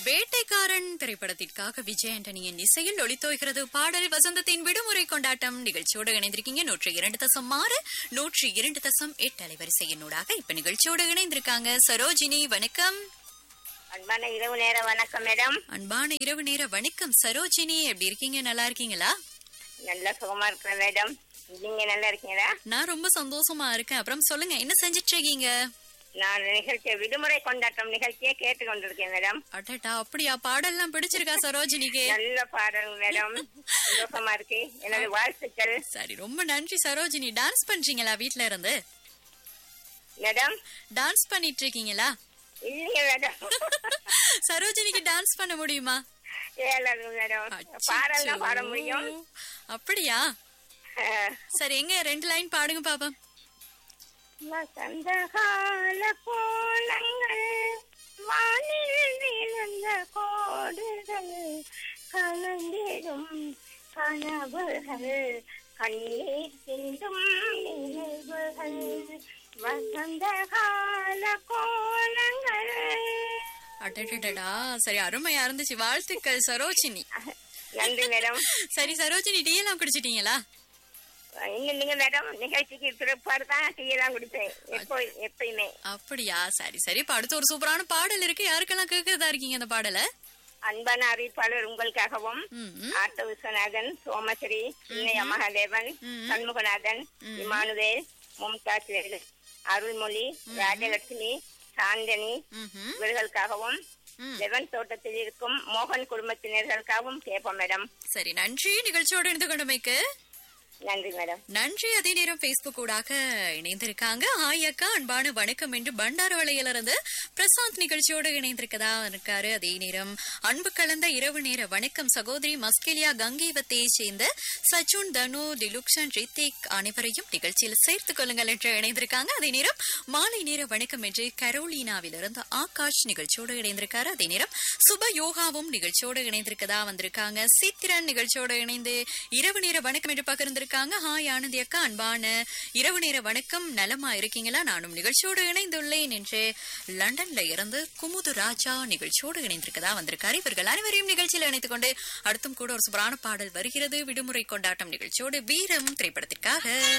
வேட்டைக்காரன் திரைப்படத்திற்காக விஜய் ஆண்டனியின் இசையில் ஒளித்தோகிறது பாடல் வசந்தத்தின் விடுமுறை கொண்டாட்டம் நிகழ்ச்சியோடு இணைந்திருக்கீங்க நூற்றி இரண்டு தசம் ஆறு நூற்றி இரண்டு தசம் எட்டு அலைவரிசையினூடாக இப்ப நிகழ்ச்சியோடு இணைந்திருக்காங்க சரோஜினி வணக்கம் அன்பான இரவு நேர வணக்கம் மேடம் அன்பான இரவு நேர வணக்கம் சரோஜினி எப்படி இருக்கீங்க நல்லா இருக்கீங்களா நல்ல சுகமா இருக்கிறேன் மேடம் நீங்க நல்லா இருக்கீங்களா நான் ரொம்ப சந்தோஷமா இருக்கேன் அப்புறம் சொல்லுங்க என்ன செஞ்சிட்டு இருக்கீங்க நான் நிகழ்ச்சியை விடுமுறை கொண்டாட்டம் நிகழ்ச்சியை கேட்டு கொண்டிருக்கேன் மேடம் அடடா அப்படியா பாடல்லாம் பிடிச்சிருக்கா சரோஜினிக்கு நல்ல பாடல் மேடம் சந்தோஷமா இருக்கு எனது வாழ்த்துக்கள் சரி ரொம்ப நன்றி சரோஜினி டான்ஸ் பண்றீங்களா வீட்ல இருந்து மேடம் டான்ஸ் பண்ணிட்டு இருக்கீங்களா இல்லைங்க மேடம் சரோஜினிக்கு டான்ஸ் பண்ண முடியுமா ஏழாது மேடம் பாடல் தான் பாட முடியும் அச்சச்சோ. அப்படியா அஹ், சரி எங்க ரெண்டு லைன் பாடுங்க பாப்போம் வசந்த கால கோலங்கள் வானில் விழுந்த கோடுகள் கலந்திடும் கனவுகள் கண்ணீர் சிந்தும் நினைவுகள் வசந்த கால கோலங்கள் அடடடடா சரி அருமையா இருந்துச்சு வாழ்த்துக்கள் சரோஜினி நன்றி மேடம் சரி சரோஜினி டீ எல்லாம் குடிச்சிட்டீங்களா இங்க நீங்க மேடம் நிகழ்ச்சிக்கு சிறப்பாடு தான் டீ தான் குடிப்பேன் எப்போ எப்பயுமே அப்படியா சரி சரி இப்ப அடுத்து ஒரு சூப்பரான பாடல் இருக்கு யாருக்கெல்லாம் கேக்குறதா இருக்கீங்க அந்த பாடலை அன்பான அறிவிப்பாளர் உங்களுக்காகவும் ம், ஆட்ட விஸ்வநாதன் சோமஸ்ரீ சின்னைய மகாதேவன் சண்முகநாதன் இமானுவேல் மும்தாஜ் வேலு அருள்மொழி ராஜலட்சுமி சாந்தனி ம்ஹும். இவர்களுக்காகவும் ம். லெவன் தோட்டத்தில் இருக்கும் மோகன் குடும்பத்தினர்களுக்காகவும் கேட்போம் மேடம் சரி நன்றி நிகழ்ச்சியோடு இணைந்து கொண்டமைக்கு நன்றி மேடம் நன்றி அதே நேரம் பேஸ்புக் ஊடாக இணைந்திருக்காங்க ஹாய் அக்கா அன்பான வணக்கம் என்று பண்டாரவளையிலிருந்து பிரசாந்த் நிகழ்ச்சியோடு இணைந்திருக்கதா இருக்காரு அதே நேரம் அன்பு கலந்த இரவு நேர வணக்கம் சகோதரி மஸ்கெலியா கங்கீவத்தை சேர்ந்த சச்சுன் தனு டிலுக்ஷன் ரித்திக் அனைவரையும் நிகழ்ச்சியில் சேர்த்துக் கொள்ளுங்கள் என்று இணைந்திருக்காங்க அதே நேரம் மாலை நேர வணக்கம் என்று கரோலினாவிலிருந்து ஆகாஷ் நிகழ்ச்சியோடு இணைந்திருக்காரு அதே நேரம் சுப யோகாவும் நிகழ்ச்சியோடு இணைந்திருக்கதா வந்திருக்காங்க சித்திரன் நிகழ்ச்சியோடு இணைந்து இரவு நேர வணக்கம் என்று பகிர்ந்திருக்காங்க ஹாய் ஆனந்தி அக்கா அன்பான இரவு நேர வணக்கம் நலமா இருக்கீங்களா நானும் நிகழ்ச்சியோடு இணைந்துள்ளேன் என்று லண்டன்ல இருந்து குமுது ராஜா நிகழ்ச்சியோடு இணைந்திருக்கதா வந்திருக்காரு இவர்கள் அனைவரையும் நிகழ்ச்சியில் இணைத்துக் கொண்டு அடுத்தும் கூட ஒரு சுபரான பாடல் வருகிறது விடுமுறை கொண்டாட்டம் நிகழ்ச்சியோடு வீரம் திரைப்படத்திற்காக